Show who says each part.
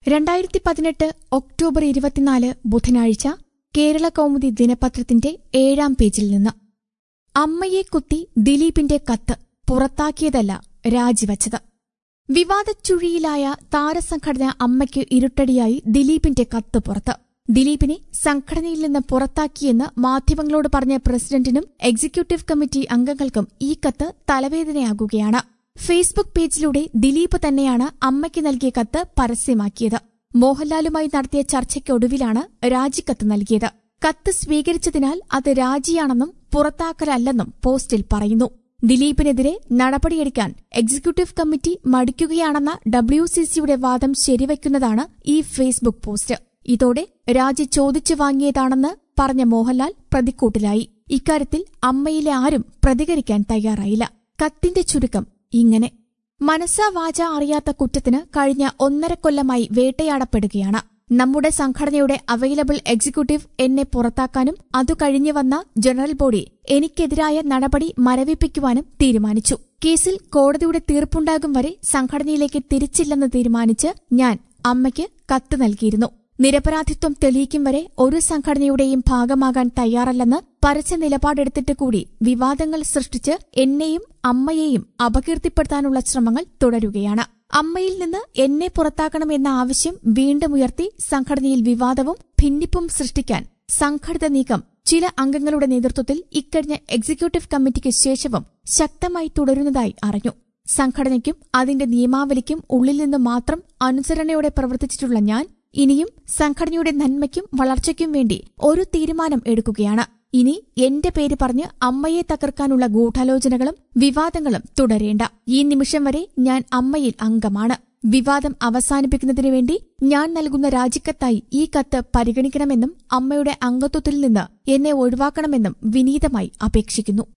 Speaker 1: രണ്ടായിരത്തി പതിനെട്ട് ഒക്ടോബർ ഇരുപത്തിനാല് ബുധനാഴ്ച കേരള കൗമുദി ദിനപത്രത്തിന്റെ ഏഴാം പേജിൽ നിന്ന് അമ്മയെ കുത്തി ദിലീപിന്റെ കത്ത് പുറത്താക്കിയതല്ല രാജിവച്ചത് വിവാദച്ചുഴിയിലായ താരസംഘടന അമ്മയ്ക്ക് ഇരുട്ടടിയായി ദിലീപിന്റെ കത്ത് പുറത്ത് ദിലീപിനെ സംഘടനയിൽ നിന്ന് പുറത്താക്കിയെന്ന് മാധ്യമങ്ങളോട് പറഞ്ഞ പ്രസിഡന്റിനും എക്സിക്യൂട്ടീവ് കമ്മിറ്റി അംഗങ്ങൾക്കും ഈ കത്ത് തലവേദനയാകുകയാണ് ഫേസ്ബുക്ക് പേജിലൂടെ ദിലീപ് തന്നെയാണ് അമ്മയ്ക്ക് നൽകിയ കത്ത് പരസ്യമാക്കിയത് മോഹൻലാലുമായി നടത്തിയ ചർച്ചയ്ക്കൊടുവിലാണ് രാജിക്കത്ത് നൽകിയത് കത്ത് സ്വീകരിച്ചതിനാൽ അത് രാജിയാണെന്നും പുറത്താക്കലല്ലെന്നും പോസ്റ്റിൽ പറയുന്നു ദിലീപിനെതിരെ നടപടിയെടുക്കാൻ എക്സിക്യൂട്ടീവ് കമ്മിറ്റി മടിക്കുകയാണെന്ന ഡബ്ല്യു സി സിയുടെ വാദം ശരിവയ്ക്കുന്നതാണ് ഈ ഫേസ്ബുക്ക് പോസ്റ്റ് ഇതോടെ രാജി ചോദിച്ചു വാങ്ങിയതാണെന്ന് പറഞ്ഞ മോഹൻലാൽ പ്രതിക്കൂട്ടിലായി ഇക്കാര്യത്തിൽ അമ്മയിലെ ആരും പ്രതികരിക്കാൻ തയ്യാറായില്ല കത്തിന്റെ ചുരുക്കം ഇങ്ങനെ മനസ്സാ വാച അറിയാത്ത കുറ്റത്തിന് കഴിഞ്ഞ ഒന്നര കൊല്ലമായി വേട്ടയാടപ്പെടുകയാണ് നമ്മുടെ സംഘടനയുടെ അവൈലബിൾ എക്സിക്യൂട്ടീവ് എന്നെ പുറത്താക്കാനും അതു കഴിഞ്ഞു വന്ന ജനറൽ ബോഡി എനിക്കെതിരായ നടപടി മരവിപ്പിക്കുവാനും തീരുമാനിച്ചു കേസിൽ കോടതിയുടെ തീർപ്പുണ്ടാകും വരെ സംഘടനയിലേക്ക് തിരിച്ചില്ലെന്ന് തീരുമാനിച്ച് ഞാൻ അമ്മയ്ക്ക് കത്ത് നൽകിയിരുന്നു നിരപരാധിത്വം തെളിയിക്കും വരെ ഒരു സംഘടനയുടെയും ഭാഗമാകാൻ തയ്യാറല്ലെന്ന് പരസ്യ നിലപാടെടുത്തിട്ട് കൂടി വിവാദങ്ങൾ സൃഷ്ടിച്ച് എന്നെയും അമ്മയെയും അപകീർത്തിപ്പെടുത്താനുള്ള ശ്രമങ്ങൾ തുടരുകയാണ് അമ്മയിൽ നിന്ന് എന്നെ പുറത്താക്കണമെന്ന ആവശ്യം വീണ്ടും ഉയർത്തി സംഘടനയിൽ വിവാദവും ഭിന്നിപ്പും സൃഷ്ടിക്കാൻ സംഘടിത നീക്കം ചില അംഗങ്ങളുടെ നേതൃത്വത്തിൽ ഇക്കഴിഞ്ഞ എക്സിക്യൂട്ടീവ് കമ്മിറ്റിക്ക് ശേഷവും ശക്തമായി തുടരുന്നതായി അറിഞ്ഞു സംഘടനയ്ക്കും അതിന്റെ നിയമാവലിക്കും ഉള്ളിൽ നിന്ന് മാത്രം അനുസരണയോടെ പ്രവർത്തിച്ചിട്ടുള്ള ഞാൻ ഇനിയും സംഘടനയുടെ നന്മയ്ക്കും വളർച്ചയ്ക്കും വേണ്ടി ഒരു തീരുമാനം എടുക്കുകയാണ് ഇനി എന്റെ പേര് പറഞ്ഞ് അമ്മയെ തകർക്കാനുള്ള ഗൂഢാലോചനകളും വിവാദങ്ങളും തുടരേണ്ട ഈ നിമിഷം വരെ ഞാൻ അമ്മയിൽ അംഗമാണ് വിവാദം അവസാനിപ്പിക്കുന്നതിനു വേണ്ടി ഞാൻ നൽകുന്ന രാജിക്കത്തായി ഈ കത്ത് പരിഗണിക്കണമെന്നും അമ്മയുടെ അംഗത്വത്തിൽ നിന്ന് എന്നെ ഒഴിവാക്കണമെന്നും വിനീതമായി അപേക്ഷിക്കുന്നു